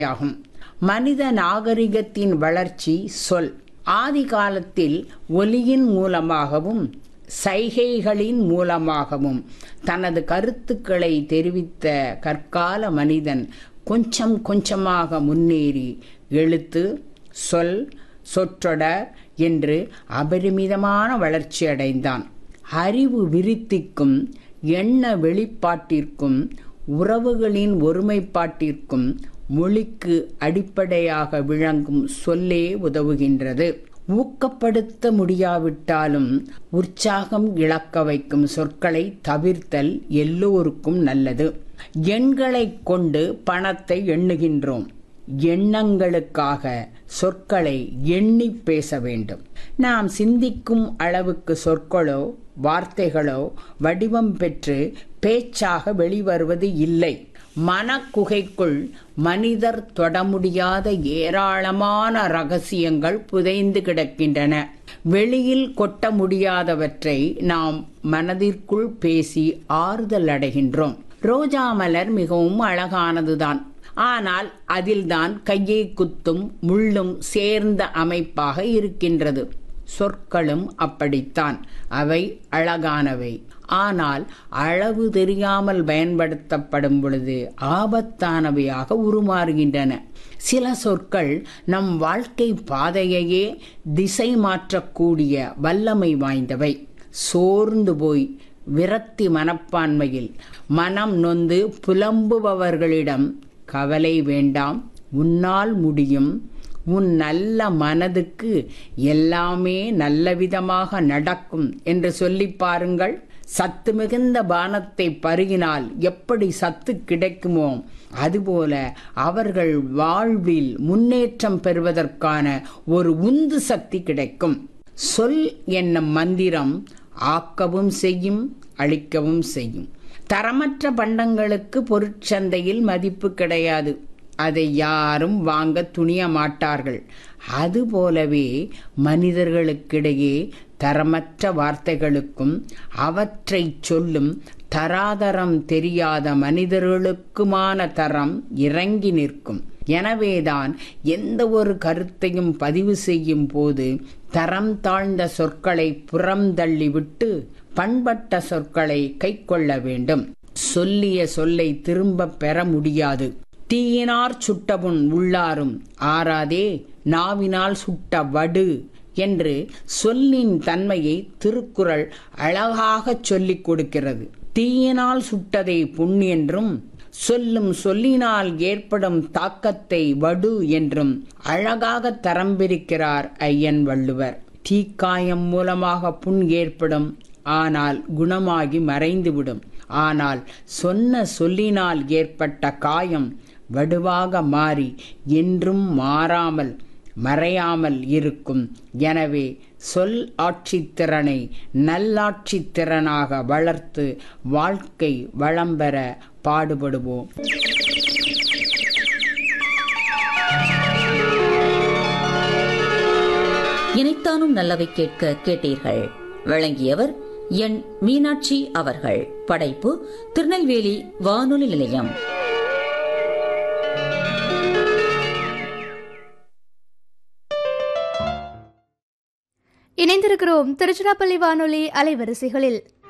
ஆகும் மனித நாகரிகத்தின் வளர்ச்சி சொல் ஆதி காலத்தில் ஒலியின் மூலமாகவும் சைகைகளின் மூலமாகவும் தனது கருத்துக்களை தெரிவித்த கற்கால மனிதன் கொஞ்சம் கொஞ்சமாக முன்னேறி எழுத்து சொல் சொற்றொடர் என்று அபரிமிதமான வளர்ச்சி அடைந்தான் அறிவு விருத்திக்கும் எண்ண வெளிப்பாட்டிற்கும் உறவுகளின் ஒருமைப்பாட்டிற்கும் மொழிக்கு அடிப்படையாக விளங்கும் சொல்லே உதவுகின்றது ஊக்கப்படுத்த முடியாவிட்டாலும் உற்சாகம் இழக்க வைக்கும் சொற்களை தவிர்த்தல் எல்லோருக்கும் நல்லது எண்களை கொண்டு பணத்தை எண்ணுகின்றோம் எண்ணங்களுக்காக சொற்களை எண்ணி பேச வேண்டும் நாம் சிந்திக்கும் அளவுக்கு சொற்களோ வார்த்தைகளோ வடிவம் பெற்று பேச்சாக வெளிவருவது இல்லை மனக்குகைக்குள் மனிதர் தொட முடியாத ஏராளமான ரகசியங்கள் புதைந்து கிடக்கின்றன வெளியில் கொட்ட முடியாதவற்றை நாம் மனதிற்குள் பேசி ஆறுதல் அடைகின்றோம் ரோஜா மலர் மிகவும் அழகானதுதான் ஆனால் அதில்தான் கையை குத்தும் முள்ளும் சேர்ந்த அமைப்பாக இருக்கின்றது சொற்களும் அப்படித்தான் அவை அழகானவை ஆனால் அளவு தெரியாமல் பயன்படுத்தப்படும் பொழுது ஆபத்தானவையாக உருமாறுகின்றன சில சொற்கள் நம் வாழ்க்கை பாதையையே திசை மாற்றக்கூடிய வல்லமை வாய்ந்தவை சோர்ந்து போய் விரக்தி மனப்பான்மையில் மனம் நொந்து புலம்புபவர்களிடம் கவலை வேண்டாம் உன்னால் முடியும் உன் நல்ல மனதுக்கு எல்லாமே நல்லவிதமாக நடக்கும் என்று சொல்லி பாருங்கள் சத்து மிகுந்த பானத்தை பருகினால் எப்படி சத்து கிடைக்குமோ அதுபோல அவர்கள் வாழ்வில் முன்னேற்றம் பெறுவதற்கான ஒரு உந்து சக்தி கிடைக்கும் சொல் என்னும் மந்திரம் ஆக்கவும் செய்யும் அழிக்கவும் செய்யும் தரமற்ற பண்டங்களுக்கு பொருட்சந்தையில் மதிப்பு கிடையாது அதை யாரும் வாங்க துணிய மாட்டார்கள் அதுபோலவே மனிதர்களுக்கிடையே தரமற்ற வார்த்தைகளுக்கும் அவற்றை சொல்லும் தராதரம் தெரியாத மனிதர்களுக்குமான தரம் இறங்கி நிற்கும் எனவேதான் எந்த ஒரு கருத்தையும் பதிவு செய்யும் போது தரம் தாழ்ந்த சொற்களை புறம் தள்ளிவிட்டு பண்பட்ட சொற்களை கை கொள்ள வேண்டும் சொல்லிய சொல்லை திரும்ப பெற முடியாது தீயினார் சுட்டபுண் உள்ளாரும் ஆறாதே நாவினால் சுட்ட வடு என்று சொல்லின் தன்மையை திருக்குறள் அழகாகச் சொல்லிக் கொடுக்கிறது தீயினால் சுட்டதை புண் என்றும் சொல்லும் சொல்லினால் ஏற்படும் தாக்கத்தை வடு என்றும் அழகாக தரம் பிரிக்கிறார் ஐயன் வள்ளுவர் தீக்காயம் மூலமாக புண் ஏற்படும் ஆனால் குணமாகி மறைந்துவிடும் ஆனால் சொன்ன சொல்லினால் ஏற்பட்ட காயம் வடுவாக மாறி என்றும் மாறாமல் மறையாமல் இருக்கும் எனவே சொல் ஆட்சித்திறனை நல்லாட்சித்திறனாக வளர்த்து வாழ்க்கை வளம் பெற பாடுபடுவோம் இணைத்தானும் நல்லவை கேட்க கேட்டீர்கள் வழங்கியவர் என் மீனாட்சி அவர்கள் படைப்பு திருநெல்வேலி வானொலி நிலையம் இணைந்திருக்கிறோம் திருச்சிராப்பள்ளி வானொலி அலைவரிசைகளில்